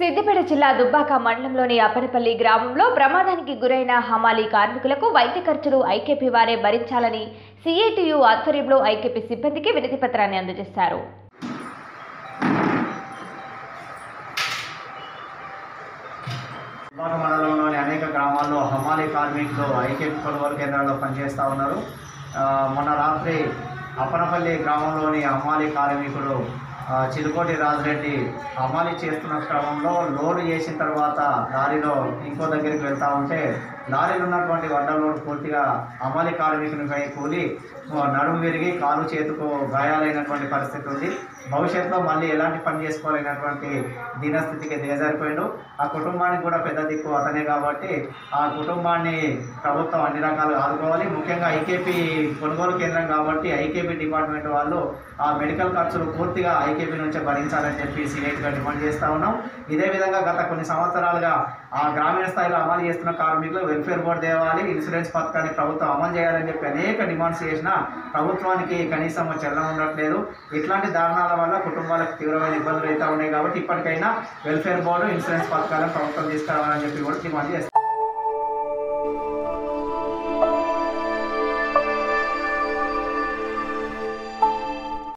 సిద్దిపేట జిల్లా దుబ్బాక మండలంలోని అప్పనపల్లి గ్రామంలో ప్రమాదానికి గురైన హమాలీ కార్మికులకు వైద్య ఖర్చులు ఐకేపీ వారే భరించాలని సిఐటియు ఆధ్వర్యంలో ఐకేపీ సిబ్బందికి వినతి పత్రాన్ని అందజేశారు దుబ్బాక మండలంలోని అనేక గ్రామాల్లో హమాలీ కార్మికులు ఐక్యత కొనుగోలు కేంద్రాల్లో పనిచేస్తూ ఉన్నారు ఆ, మొన్న రాత్రి అప్పనపల్లి గ్రామంలోని హమాలీ కార్మికుడు ఆ, చిలుకోటి రాజరెడ్డి హమాలీ చేస్తున్న క్రమంలో లోడ్ చేసిన తర్వాత లారీలో ఇంకో దగ్గరికి వెళ్తూ ఉంటే లారీలో ఉన్నటువంటి వడ్డ లోడ్ పూర్తిగా హమాలీ కార్మికునిపై కూలి ఆ, నడుము విరిగి కాలు చేతుకు గాయాలైనటువంటి పరిస్థితి ఉంది భవిష్యత్తులో మళ్ళీ ఎలాంటి పని చేసుకోలేనటువంటి దీనస్థితికి దిగజారిపోయాడు ఆ కుటుంబానికి కూడా పెద్ద దిక్కు అతనే కాబట్టి ఆ కుటుంబాన్ని ప్రభుత్వం అన్ని రకాలుగా ఆదుకోవాలి ముఖ్యంగా ఐకేపీ కొనుగోలు కేంద్రం కాబట్టి ఐకేపీ డిపార్ట్మెంట్ వాళ్ళు ఆ మెడికల్ ఖర్చులు పూర్తిగా ఐకేపీ నుంచే భరించాలని చెప్పి సీరియస్గా డిమాండ్ చేస్తూ ఉన్నాం ఇదే విధంగా గత కొన్ని సంవత్సరాలుగా ఆ గ్రామీణ స్థాయిలో అమలు చేస్తున్న కార్మికులు వెల్ఫేర్ బోర్డు తేవాలి ఇన్సూరెన్స్ పథకాన్ని ప్రభుత్వం అమలు చేయాలని చెప్పి అనేక డిమాండ్స్ చేసినా ప్రభుత్వానికి కనీసం చలనం ఉండట్లేదు ఇట్లాంటి దారుణాల వల్ల కుటుంబాలకు తీవ్రమైన ఇబ్బందులు అయితే ఉన్నాయి కాబట్టి ఇప్పటికైనా వెల్ఫేర్ బోర్డు ఇన్సూరెన్స్ పథకాలను ప్రభుత్వం తీసుకురావాలని చెప్పి కూడా డిమాండ్ చేస్తాం